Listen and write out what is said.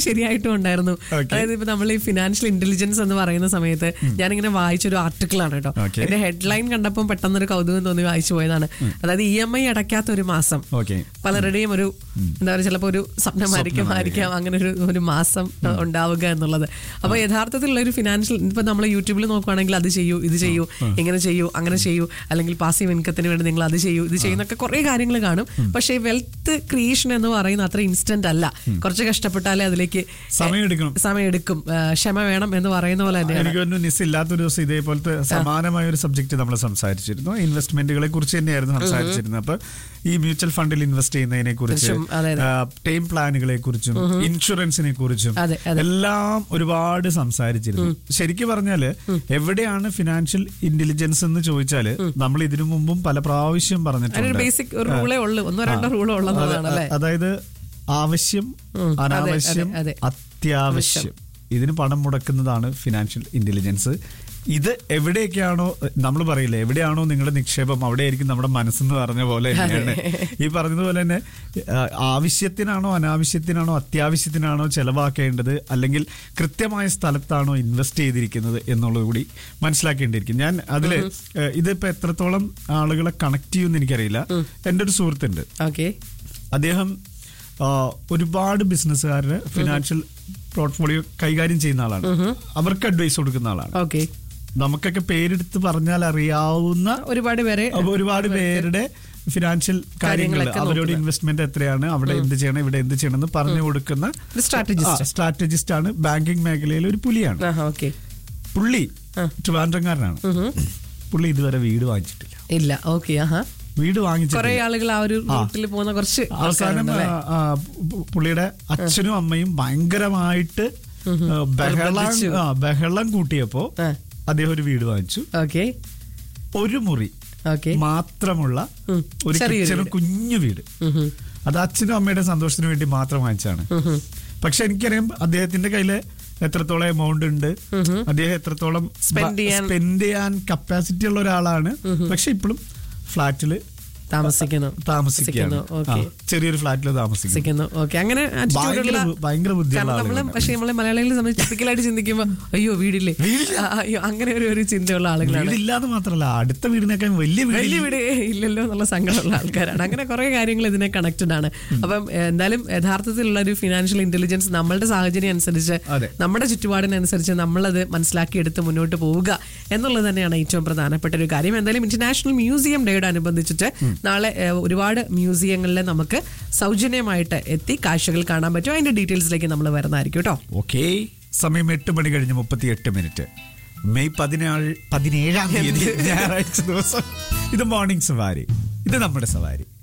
ശരിയായിട്ടും ഉണ്ടായിരുന്നു Okay. അതായത് ഇപ്പൊ നമ്മൾ ഈ ഫിനാൻഷ്യൽ ഇന്റലിജൻസ് എന്ന് പറയുന്ന സമയത്ത് ഞാനിങ്ങനെ വായിച്ചൊരു ആർട്ടിക്കിൾ ആണ് കേട്ടോ Okay. എന്റെ ഹെഡ്ലൈൻ കണ്ടപ്പോൾ പെട്ടെന്നൊരു കൗതുകം തോന്നി വായിച്ചു പോയതാണ് അതായത് ഇ എം ഐ അടയ്ക്കാത്ത ഒരു മാസം ഓക്കെ പലരുടെയും ഒരു എന്താ പറയുക ചിലപ്പോൾ ഒരു സ്വപ്നമായിരിക്കും ആയിരിക്കാം അങ്ങനെ ഒരു ഒരു മാസം ഉണ്ടാവുക എന്നുള്ളത് അപ്പൊ യഥാർത്ഥത്തിലുള്ള ഒരു ഫിനാൻഷ്യൽ ഇപ്പൊ നമ്മൾ യൂട്യൂബിൽ നോക്കുവാണെങ്കിൽ അത് ചെയ്യൂ ഇത് ചെയ്യൂ ഇങ്ങനെ ചെയ്യൂ അങ്ങനെ ചെയ്യൂ അല്ലെങ്കിൽ പാസീവ് ഇൻകത്തിന് വേണ്ടി നിങ്ങൾ അത് ചെയ്യൂ ഇത് ചെയ്യുന്നൊക്കെ കുറെ കാര്യങ്ങൾ കാണും പക്ഷേ വെൽത്ത് ക്രിയേഷൻ എന്ന് പറയുന്ന അത്ര ഇൻസ്റ്റന്റ് അല്ല കുറച്ച് കഷ്ടപ്പെട്ടാലേ അതിലേക്ക് സമയമെടുക്കണം സമയമെടുക്കും ആ, ക്ഷമ വേണം എന്ന് പറയുന്ന പോലെ തന്നെയാണ് എനിക്ക് തോന്നുന്നു നിസ് ഇല്ലാത്തൊരു ദിവസം ഇതേപോലത്തെ സമാനമായ ഒരു സബ്ജക്ട് നമ്മൾ സംസാരിച്ചിരുന്നു ഇൻവെസ്റ്റ്മെന്റുകളെ കുറിച്ച് തന്നെയായിരുന്നു സംസാരിച്ചിരുന്നത് അപ്പൊ ഈ മ്യൂച്വൽ ഫണ്ടിൽ ഇൻവെസ്റ്റ് ചെയ്യുന്നതിനെ കുറിച്ച് കുറിച്ചും, അതെ, അതെ. ടൈം പ്ലാനുകളെ കുറിച്ചും ഇൻഷുറൻസിനെ കുറിച്ചും അതെ, അതെ. എല്ലാം ഒരുപാട് സംസാരിച്ചിരുന്നു ശരിക്കും പറഞ്ഞാല് എവിടെയാണ് ഫിനാൻഷ്യൽ ഇന്റലിജൻസ് എന്ന് ചോദിച്ചാല് നമ്മൾ ഇതിനു മുമ്പും പല പ്രാവശ്യം അതിനൊരു പറഞ്ഞിട്ടുണ്ട് ബേസിക് ഒരു റൂളേ ഉള്ളൂ ഒന്നോ രണ്ടോ റൂളോ ഉള്ളതാണ് അല്ലേ അത- അതായത് ആവശ്യം ഉം, അതെ, അനാവശ്യം അതെ, അതെ. അത്യാവശ്യം ഇതിന് പണം മുടക്കുന്നതാണ് ഫിനാൻഷ്യൽ ഇന്റലിജൻസ് ഇത് എവിടെയൊക്കെയാണോ നമ്മൾ പറയില്ലേ എവിടെയാണോ നിങ്ങളുടെ നിക്ഷേപം അവിടെയായിരിക്കും നമ്മുടെ മനസ്സെന്ന് പറഞ്ഞ പോലെ തന്നെയാണ് ഈ പറഞ്ഞതുപോലെ തന്നെ ആ, ആവശ്യത്തിനാണോ അനാവശ്യത്തിനാണോ അത്യാവശ്യത്തിനാണോ ചെലവാക്കേണ്ടത് അല്ലെങ്കിൽ കൃത്യമായ സ്ഥലത്താണോ ഇൻവെസ്റ്റ് ചെയ്തിരിക്കുന്നത് എന്നുള്ളത് കൂടി മനസ്സിലാക്കേണ്ടിയിരിക്കും ഞാൻ അതില് ഏഹ്, ഇതിപ്പോ എത്രത്തോളം ആളുകളെ കണക്ട് ചെയ്യുമെന്ന് എനിക്കറിയില്ല എൻ്റെ ഒരു സുഹൃത്തുണ്ട് ഓക്കെ അദ്ദേഹം ആ, ഒരുപാട് ബിസിനസ്സുകാരുടെ ഫിനാൻഷ്യൽ പോർട്ട്ഫോളിയോ കൈകാര്യം ചെയ്യുന്ന ആളാണ് അവർക്ക് അഡ്വൈസ് കൊടുക്കുന്ന ആളാണ് ഓക്കെ നമുക്കൊക്കെ പേരെടുത്ത് പറഞ്ഞാൽ അറിയാവുന്ന ഒരുപാട് പേരെ അപ്പൊ ഒരുപാട് പേരുടെ ഫിനാൻഷ്യൽ കാര്യങ്ങൾ കാര്യങ്ങളൊക്കെ അവരോട് നോക്കുന്നത്. ഇൻവെസ്റ്റ്മെന്റ് എത്രയാണ് അവിടെ എന്ത് ചെയ്യണം ഇവിടെ എന്ത് ചെയ്യണം എന്ന് പറഞ്ഞു കൊടുക്കുന്ന ഒരു സ്ട്രാറ്റജിസ്റ്റ് സ്ട്രാറ്റജിസ്റ്റ് ആണ് ബാങ്കിങ് മേഖലയിൽ ഒരു പുലിയാണ് ആഹാ ഓക്കെ പുള്ളി ആ. ട്രിവാൻഡ്രംകാരനാണ് പുള്ളി ഇതുവരെ വീട് വാങ്ങിച്ചിട്ടില്ല ഇല്ല ഓക്കെ ആഹാ വീട് കുറെ വാങ്ങിച്ചിട്ടില്ല ആളുകൾ ആ ഒരു റൂട്ടിൽ പോകുന്ന കുറച്ച് അവസാനം ആൾക്കാരുണ്ടല്ലേ? ആ, ആ, പു- പുള്ളിയുടെ അച്ഛനും അമ്മയും ഭയങ്കരമായിട്ട് ആ, ബഹളം നിർബന്ധിച്ചു. ആ, ബഹളം കൂട്ടിയപ്പോ ആ. അദ്ദേഹം ഒരു വീട് വാങ്ങിച്ചു ഓക്കെ ഒരു മുറി ഓക്കെ മാത്രമുള്ള ഉം. ഒരു ചെറിയൊരു കിച്ചണും വീട്. കുഞ്ഞു വീട് അത് അച്ഛനും അമ്മയുടെ സന്തോഷത്തിന് വേണ്ടി മാത്രം വാങ്ങിച്ചാണ് പക്ഷെ എനിക്കറിയാം അദ്ദേഹത്തിന്റെ കയ്യില് എത്രത്തോളം എമൗണ്ട് ഉണ്ട് അദ്ദേഹം എത്രത്തോളം Spend ചെയ്യാൻ- സ്പെൻഡ് ചെയ്യാൻ കപ്പാസിറ്റി ഉള്ള ഒരാളാണ് പക്ഷെ ഇപ്പോഴും ഫ്ലാറ്റില് താമസിക്കുന്നു താമസിക്കുകയാണ് ഓക്കെ ആ, ചെറിയൊരു ഫ്ലാറ്റിൽ താമസിക്കുന്നു താമസിക്കുന്നു ഓക്കെ അങ്ങനെ attitude ഭയങ്കര ഉള്ള- ബു- ഭയങ്കര ബുദ്ധിയുള്ള കാരണം നമ്മള് ആളുകളാണ്. പക്ഷേ നമ്മളെ മലയാളികളെ സംബന്ധിച്ച് ടിപ്പിക്കലായിട്ട് ചിന്തിക്കുമ്പോ അയ്യോ വീടില്ലേ ആ, അയ്യോ അങ്ങനെ ഒരു ഒരു ചിന്തയുള്ള ആളുകളാണ് വീടില്ലാന്ന് മാത്രല്ല അടുത്ത വീടിനേക്കാൾ വലിയ വീട് വലിയ വീട് ഇല്ലല്ലോ എന്നുള്ള സങ്കടമുള്ള ആൾക്കാരാണ് അങ്ങനെ കുറെ കാര്യങ്ങൾ ഇതിനെ കണക്റ്റഡ് ആണ് അപ്പം ഏഹ്, എന്തായാലും യഥാർത്ഥത്തിലുള്ള ഒരു ഫിനാൻഷ്യൽ ഇന്റലിജൻസ് നമ്മളുടെ സാഹചര്യം അനുസരിച്ച് അതെ. നമ്മുടെ ചുറ്റുപാടിനനുസരിച്ച് നമ്മളത് മനസ്സിലാക്കി എടുത്ത് മുന്നോട്ട് പോവുക എന്നുള്ളത് തന്നെയാണ് ഏറ്റവും പ്രധാനപ്പെട്ട ഒരു കാര്യം എന്തായാലും ഇന്റർനാഷണൽ മ്യൂസിയം ഡേയോട് അനുബന്ധിച്ചിട്ട് നാളെ ഏഹ്, ഒരുപാട് മ്യൂസിയങ്ങളിൽ നമുക്ക് സൗജന്യമായിട്ട് എത്തി കാഴ്ചകൾ കാണാൻ പറ്റും അതിന്റെ ഡീറ്റെയിൽസിലേക്ക് നമ്മൾ വരുന്നതായിരിക്കും കേട്ടോ ഓക്കെ സമയം എട്ട് മണി കഴിഞ്ഞ് മുപ്പത്തി എട്ട് മിനിറ്റ് മെയ് പതിനാറ് പതിനേഴാം തീയതി ഞായറാഴ്ച ദിവസം ഇത് മോർണിംഗ് സവാരി ഇത് നമ്മുടെ സവാരി